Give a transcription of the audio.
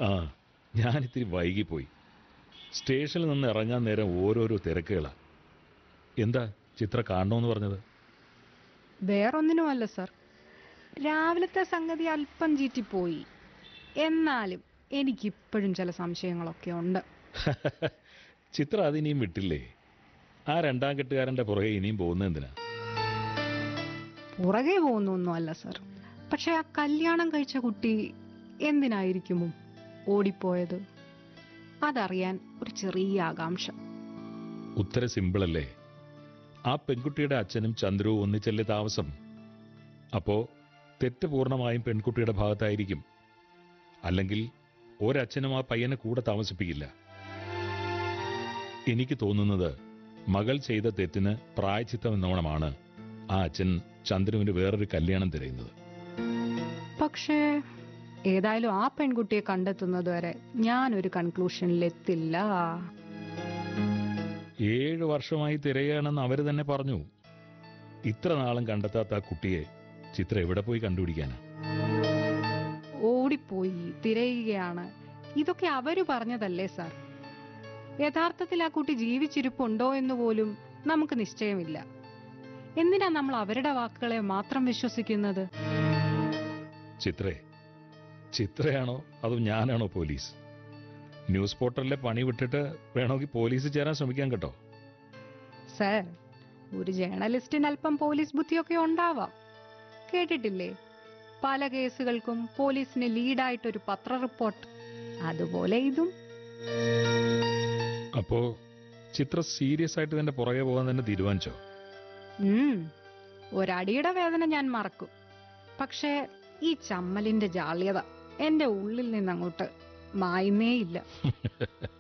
ആ ഞാനിത്തിരി വൈകിപ്പോയി സ്റ്റേഷനിൽ നിന്ന് ഇറങ്ങാൻ നേരം ഓരോരോ തിരക്കുകളാ എന്താ ചിത്ര കാണണമെന്ന് പറഞ്ഞത് വേറൊന്നിനുമല്ല സർ രാവിലത്തെ സംഗതി അല്പം ചീറ്റിപ്പോയി എന്നാലും എനിക്കിപ്പോഴും ചില സംശയങ്ങളൊക്കെ ഉണ്ട് ചിത്ര അതിനിയും വിട്ടില്ലേ ആ രണ്ടാം കെട്ടുകാരന്റെ പുറകെ ഇനിയും പോകുന്നത് എന്തിനാ പുറകെ പോകുന്നൊന്നുമല്ല സർ പക്ഷെ ആ കല്യാണം കഴിച്ച കുട്ടി എന്തിനായിരിക്കുമോ ഓടിപ്പോയത് അതറിയാൻ ഒരു ചെറിയ ആകാംക്ഷ ഉത്തര സിമ്പിളല്ലേ ആ പെൺകുട്ടിയുടെ അച്ഛനും ചന്ദ്രുവും ഒന്നിച്ചല്ലേ താമസം അപ്പോ തെറ്റ് പൂർണ്ണമായും പെൺകുട്ടിയുടെ ഭാഗത്തായിരിക്കും അല്ലെങ്കിൽ ഒരച്ഛനും ആ പയ്യനെ കൂടെ താമസിപ്പിക്കില്ല എനിക്ക് തോന്നുന്നത് മകൾ ചെയ്ത തെറ്റിന് പ്രായച്ചിത്തം എന്നോണമാണ് ആ അച്ഛൻ ചന്ദ്രുവിന് വേറൊരു കല്യാണം തിരയുന്നത് പക്ഷേ ഏതായാലും ആ പെൺകുട്ടിയെ കണ്ടെത്തുന്നത് വരെ ഞാനൊരു കൺക്ലൂഷനിൽ എത്തില്ല ഏഴ് വർഷമായി തിരയുകയാണെന്ന് അവര് തന്നെ പറഞ്ഞു ഇത്ര നാളും കണ്ടെത്താത്ത ആ കുട്ടിയെ ചിത്ര എവിടെ പോയി കണ്ടുപിടിക്കാനാ ഓടിപ്പോയി തിരയുകയാണ് ഇതൊക്കെ അവര് പറഞ്ഞതല്ലേ സാർ യഥാർത്ഥത്തിൽ ആ കുട്ടി ജീവിച്ചിരിപ്പുണ്ടോ എന്ന് പോലും നമുക്ക് നിശ്ചയമില്ല എന്തിനാ നമ്മൾ അവരുടെ വാക്കുകളെ മാത്രം വിശ്വസിക്കുന്നത് ചിത്രേ ചിത്രയാണോ അതോ ഞാനാണോ പോലീസ് ന്യൂസ് പോർട്ടലിലെ പണി വിട്ടിട്ട് വേണമെങ്കിൽ പോലീസ് ചേരാൻ ശ്രമിക്കാം കേട്ടോ സാർ ഒരു ജേർണലിസ്റ്റിന് അല്പം പോലീസ് ബുദ്ധിയൊക്കെ ഉണ്ടാവാം കേട്ടിട്ടില്ലേ പല കേസുകൾക്കും പോലീസിന് ലീഡായിട്ടൊരു പത്ര റിപ്പോർട്ട് അതുപോലെ ഇതും അപ്പോ ചിത്ര സീരിയസ് ആയിട്ട് തന്നെ പുറകെ പോകാൻ തന്നെ തീരുമാനിച്ചോ ഉം, ഒരടിയുടെ വേദന ഞാൻ മറക്കും പക്ഷേ ഈ ചമ്മലിന്റെ ജാള്യത എന്റെ ഉള്ളിൽ നിന്നങ്ങോട്ട് മായുന്നേയില്ല